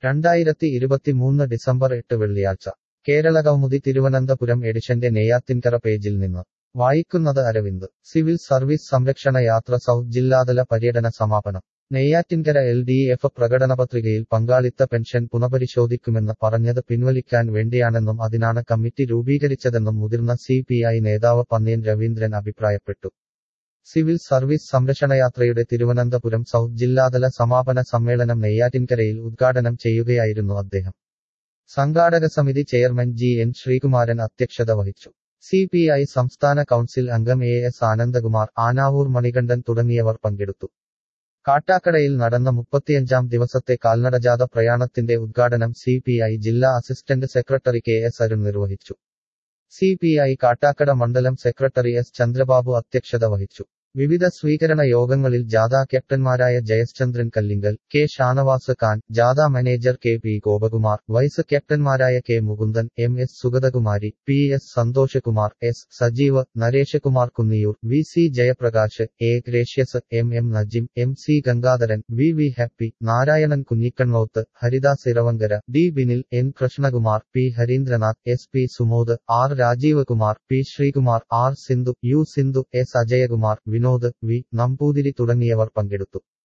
രണ്ടായിരത്തി ഇരുപത്തിമൂന്ന് ഡിസംബർ എട്ട് വെള്ളിയാഴ്ച കേരള കൗമുദി തിരുവനന്തപുരം എഡിഷന്റെ നെയ്യാത്തിൻകര പേജിൽ നിന്ന് വായിക്കുന്നത് അരവിന്ദ് സിവിൽ സർവീസ് സംരക്ഷണ യാത്ര സൗത്ത് ജില്ലാതല പര്യടന സമാപനം നെയ്യാറ്റിൻകര എൽ ഡി എഫ് പ്രകടനപത്രികയിൽ പങ്കാളിത്ത പെൻഷൻ പുനഃപരിശോധിക്കുമെന്ന് പറഞ്ഞത് പിൻവലിക്കാൻ വേണ്ടിയാണെന്നും അതിനാണ് കമ്മിറ്റി രൂപീകരിച്ചതെന്നും മുതിർന്ന സി പി ഐ നേതാവ് പന്ന്യൻ രവീന്ദ്രൻ അഭിപ്രായപ്പെട്ടു സിവിൽ സർവീസ് സംരക്ഷണയാത്രയുടെ തിരുവനന്തപുരം സൗത്ത് ജില്ലാതല സമാപന സമ്മേളനം നെയ്യാറ്റിൻകരയിൽ ഉദ്ഘാടനം ചെയ്യുകയായിരുന്നു അദ്ദേഹം സംഘാടക സമിതി ചെയർമാൻ ജി എൻ ശ്രീകുമാരൻ അധ്യക്ഷത വഹിച്ചു സി പി ഐ സംസ്ഥാന കൗൺസിൽ അംഗം എ എസ് ആനന്ദകുമാർ ആനാവൂർ മണികണ്ഠൻ തുടങ്ങിയവർ പങ്കെടുത്തു കാട്ടാക്കടയിൽ നടന്ന മുപ്പത്തിയഞ്ചാം ദിവസത്തെ കാൽനടജാഥ പ്രയാണത്തിന്റെ ഉദ്ഘാടനം സി പി ഐ ജില്ലാ assistant secretary K S Arun നിർവഹിച്ചു സി പി ഐ കാട്ടാക്കട മണ്ഡലം സെക്രട്ടറി എസ് ചന്ദ്രബാബു അധ്യക്ഷത വഹിച്ചു വിവിധ സ്വീകരണ യോഗങ്ങളിൽ ജാഥ ക്യാപ്റ്റന്മാരായ ജയശ്ചന്ദ്രൻ കല്ലിങ്കൽ കെ ഷാനവാസ് ഖാൻ ജാഥ manager K P Gopakumar vice ക്യാപ്റ്റന്മാരായ K Mukundan M S Sugathakumari P S Santhoshkumar S Sajeev Nareshkumar Kunniyoor V C Jayaprakash A Gracious M M Najim M C Gangadharan V V Happy Narayanan Kunhikkannoth Haridas Iravankara D Binil N Krishnakumar P Harindranath S P Sumod R Rajeev Kumar P Sreekumar R Sindhu U Sindhu S Ajayakumar Vinod V Namboothiri തുടങ്ങിയവർ പങ്കെടുത്തു